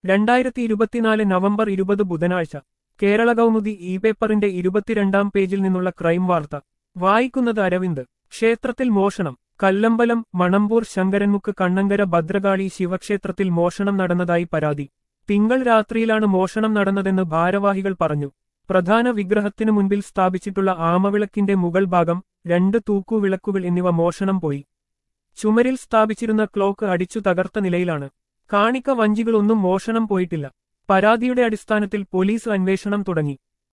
രണ്ടായിരത്തി ഇരുപത്തിനാല് നവംബർ ഇരുപത് ബുധനാഴ്ച കേരള കൗമുദി ഇ പേപ്പറിന്റെ ഇരുപത്തിരണ്ടാം പേജിൽ നിന്നുള്ള ക്രൈം വാർത്ത വായിക്കുന്നത് അരവിന്ദ് ക്ഷേത്രത്തിൽ മോഷണം കല്ലമ്പലം മണമ്പൂർ ശങ്കരൻമുക്ക് കണ്ണങ്കര ഭദ്രകാളി ശിവക്ഷേത്രത്തിൽ മോഷണം നടന്നതായി പരാതി തിങ്കൾ രാത്രിയിലാണ് മോഷണം നടന്നതെന്ന് ഭാരവാഹികൾ പറഞ്ഞു പ്രധാന വിഗ്രഹത്തിനു മുൻപിൽ സ്ഥാപിച്ചിട്ടുള്ള ആമവിളക്കിന്റെ മുകൾ ഭാഗം രണ്ട് തൂക്കുവിളക്കുകൾ എന്നിവ മോഷണം പോയി ചുമരിൽ സ്ഥാപിച്ചിരുന്ന ക്ലോക്ക് അടിച്ചു തകർത്ത നിലയിലാണ് കാണിക്ക വഞ്ചികളൊന്നും മോഷണം പോയിട്ടില്ല പരാതിയുടെ അടിസ്ഥാനത്തിൽ പോലീസ് അന്വേഷണം തുടങ്ങി